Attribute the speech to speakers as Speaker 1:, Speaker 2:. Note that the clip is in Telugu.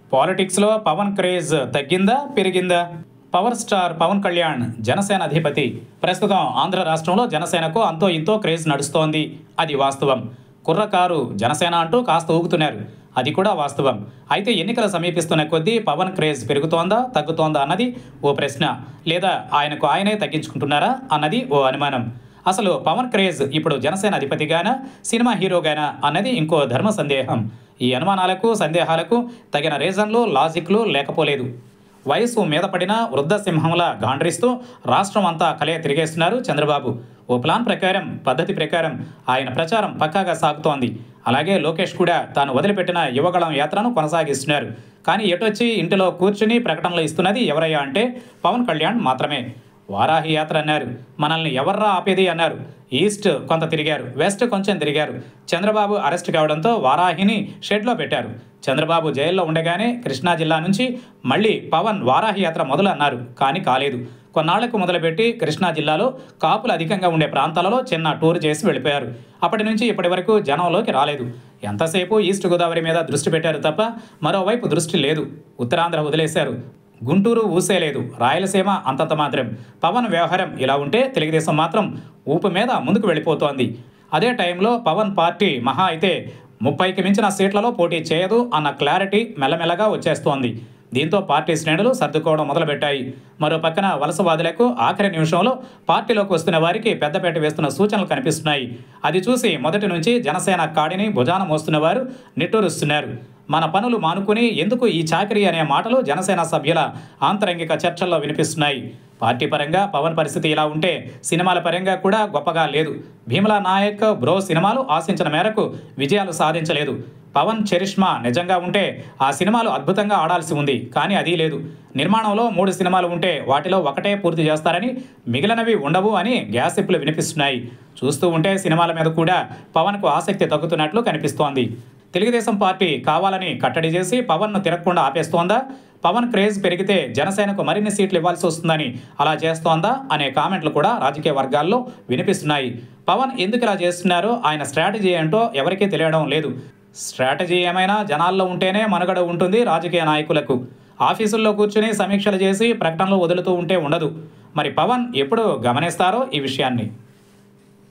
Speaker 1: పాలిటిక్స్లో పవన్ క్రేజ్ తగ్గిందా పెరిగిందా పవర్ స్టార్ పవన్ కళ్యాణ్ జనసేన అధిపతి ప్రస్తుతం ఆంధ్ర రాష్ట్రంలో జనసేనకు అంతో ఇంతో క్రేజ్ నడుస్తోంది అది వాస్తవం కుర్రకారు జనసేన అంటూ కాస్త ఊగుతున్నారు అది కూడా వాస్తవం అయితే ఎన్నికలు సమీపిస్తున్న కొద్దీ పవన్ క్రేజ్ పెరుగుతోందా తగ్గుతోందా అన్నది ఓ ప్రశ్న లేదా ఆయనకు ఆయనే తగ్గించుకుంటున్నారా అన్నది ఓ అనుమానం అసలు పవన్ క్రేజ్ ఇప్పుడు జనసేన అధిపతిగానా సినిమా హీరోగానా అన్నది ఇంకో ధర్మ సందేహం ఈ అనుమానాలకు సందేహాలకు తగిన రీజన్లు లాజిక్లు లేకపోలేదు వయసు మీద పడిన వృద్ధ సింహంలా గాండ్రిస్తూ రాష్ట్రం అంతా కలయ తిరిగేస్తున్నారు చంద్రబాబు ఓ ప్లాన్ ప్రకారం పద్ధతి ప్రకారం ఆయన ప్రచారం పక్కాగా సాగుతోంది అలాగే లోకేష్ కూడా తాను వదిలిపెట్టిన యువగళం యాత్రను కొనసాగిస్తున్నారు కానీ ఎటొచ్చి ఇంటిలో కూర్చుని ప్రకటనలు ఇస్తున్నది ఎవరయ్యా అంటే పవన్ కళ్యాణ్ మాత్రమే వారాహి యాత్ర అన్నారు మనల్ని ఎవర్రా ఆపేది అన్నారు ఈస్ట్ కొంత తిరిగారు వెస్ట్ కొంచెం తిరిగారు చంద్రబాబు అరెస్ట్ కావడంతో వారాహిని షెడ్లో పెట్టారు చంద్రబాబు జైల్లో ఉండగానే కృష్ణా జిల్లా నుంచి మళ్ళీ పవన్ వారాహి యాత్ర మొదలు అన్నారు కానీ కాలేదు కొన్నాళ్లకు మొదలుపెట్టి కృష్ణా జిల్లాలో కాపులు అధికంగా ఉండే ప్రాంతాలలో చిన్న టూర్ చేసి వెళ్ళిపోయారు అప్పటి నుంచి ఇప్పటి వరకు జనంలోకి రాలేదు ఎంతసేపు ఈస్ట్ గోదావరి మీద దృష్టి పెట్టారు తప్ప మరోవైపు దృష్టి లేదు ఉత్తరాంధ్ర వదిలేశారు గుంటూరు ఊసేలేదు రాయలసీమ అంతంత మాత్రం పవన్ వ్యవహారం ఇలా ఉంటే తెలుగుదేశం మాత్రం ఊపు మీద ముందుకు వెళ్ళిపోతోంది అదే టైంలో పవన్ పార్టీ మహా అయితే ముప్పైకి మించిన సీట్లలో పోటీ చేయదు అన్న క్లారిటీ మెల్లమెల్లగా వచ్చేస్తోంది దీంతో పార్టీ శ్రేణులు సర్దుకోవడం మొదలుపెట్టాయి మరో పక్కన వలసవాదులకు ఆఖరి నిమిషంలో పార్టీలోకి వస్తున్న వారికి పెద్దపేట వేస్తున్న సూచనలు కనిపిస్తున్నాయి అది చూసి మొదటి నుంచి జనసేన కాడిని భుజాన మోస్తున్న వారు నిట్టూరుస్తున్నారు మన పనులు మానుకుని ఎందుకు ఈ చాకరీ అనే మాటలు జనసేన సభ్యుల ఆంతరంగిక చర్చల్లో వినిపిస్తున్నాయి పార్టీ పరంగా పవన్ పరిస్థితి ఇలా ఉంటే సినిమాల పరంగా కూడా గొప్పగా లేదు భీమలా నాయక్ బ్రో సినిమాలు ఆశించిన మేరకు విజయాలు సాధించలేదు పవన్ చరిష్మా నిజంగా ఉంటే ఆ సినిమాలు అద్భుతంగా ఆడాల్సి ఉంది కానీ అది లేదు నిర్మాణంలో మూడు సినిమాలు ఉంటే వాటిలో ఒకటే పూర్తి చేస్తారని మిగిలినవి ఉండవు అని గ్యాసిప్లు వినిపిస్తున్నాయి చూస్తూ ఉంటే సినిమాల మీద కూడా పవన్కు ఆసక్తి తగ్గుతున్నట్లు కనిపిస్తోంది తెలుగుదేశం పార్టీ కావాలని కట్టడి చేసి పవన్ను తిరగకుండా ఆపేస్తోందా పవన్ క్రేజ్ పెరిగితే జనసేనకు మరిన్ని సీట్లు ఇవ్వాల్సి వస్తుందని అలా చేస్తోందా అనే కామెంట్లు కూడా రాజకీయ వర్గాల్లో వినిపిస్తున్నాయి పవన్ ఎందుకు ఇలా చేస్తున్నారో ఆయన స్ట్రాటజీ ఏంటో ఎవరికీ తెలియడం లేదు స్ట్రాటజీ ఏమైనా జనాల్లో ఉంటేనే మనుగడ ఉంటుంది రాజకీయ నాయకులకు ఆఫీసుల్లో కూర్చుని సమీక్షలు చేసి ప్రకటనలు వదులుతూ ఉంటే ఉండదు మరి పవన్ ఎప్పుడు గమనిస్తారో ఈ విషయాన్ని